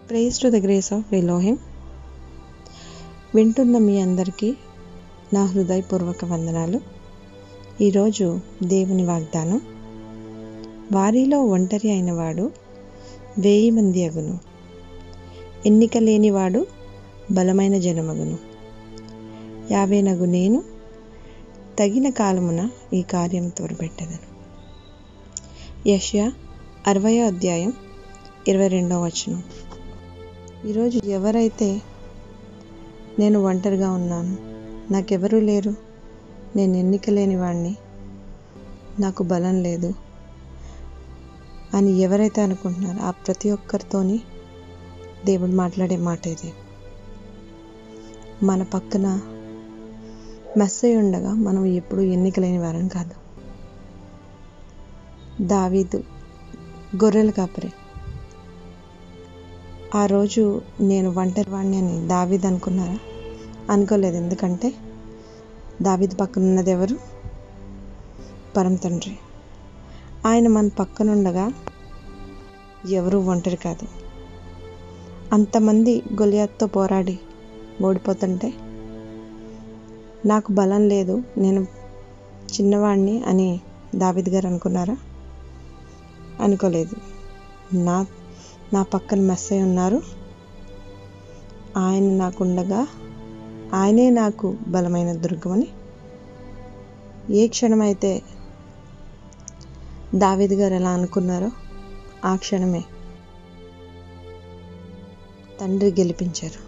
praise to the grace of Elohim వింటున్న మీ అందరికీ నా హృదయపూర్వక వందనాలు ఈరోజు దేవుని వాగ్దానం వారిలో ఒంటరి అయినవాడు వేయి మంది అగును ఎన్నిక లేనివాడు బలమైన జనమగును యాభైనగు నేను తగిన కాలమున ఈ కార్యం తోడుపెట్టదను యష్యా అరవయో అధ్యాయం ఇరవై రెండవ వచనం ఈరోజు ఎవరైతే నేను ఒంటరిగా ఉన్నాను నాకెవరూ లేరు నేను ఎన్నిక లేని వాడిని నాకు బలం లేదు అని ఎవరైతే అనుకుంటున్నారో ఆ ప్రతి ఒక్కరితోని దేవుడు మాట్లాడే మాట ఇది మన పక్కన మెస్ అయి ఉండగా మనం ఎప్పుడు ఎన్నిక లేని వారం కాదు దావీదు గొర్రెల కాపరి ఆ రోజు నేను ఒంటరి వాడిని అని దావీద్ అనుకున్నారా అనుకోలేదు ఎందుకంటే దావీద్ పక్కన ఉన్నది ఎవరు పరం తండ్రి ఆయన మన పక్కన ఉండగా ఎవరు ఒంటరి కాదు అంతమంది గొలియాత్తో పోరాడి ఓడిపోతుంటే నాకు బలం లేదు నేను చిన్నవాడిని అని దావిద్ గారు అనుకున్నారా అనుకోలేదు నా నా పక్కన మెస్సై ఉన్నారు ఆయన నాకు ఉండగా ఆయనే నాకు బలమైన దుర్గమని ఏ క్షణమైతే దావిద్ గారు ఎలా అనుకున్నారో ఆ క్షణమే తండ్రి గెలిపించారు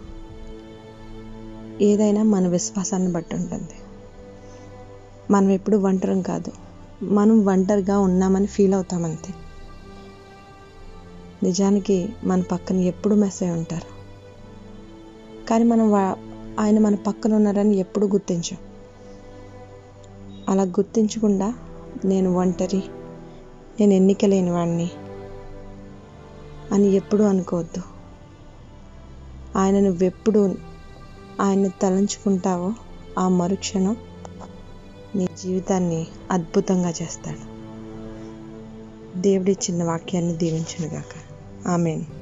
ఏదైనా మన విశ్వాసాన్ని బట్టి ఉంటుంది మనం ఎప్పుడు ఒంటరం కాదు మనం ఒంటరిగా ఉన్నామని ఫీల్ అవుతాం అంతే నిజానికి మన పక్కన ఎప్పుడు మెస్ అయి ఉంటారు కానీ మనం ఆయన మన పక్కన ఉన్నారని ఎప్పుడు గుర్తించాం అలా గుర్తించకుండా నేను ఒంటరి నేను ఎన్నిక లేని వాడిని అని ఎప్పుడు అనుకోవద్దు ఆయన నువ్వెప్పుడు ఆయన్ని తలంచుకుంటావో ఆ మరుక్షణం నీ జీవితాన్ని అద్భుతంగా చేస్తాడు దేవుడిచ్చిన వాక్యాన్ని దీవించునుగాక ఆమెన్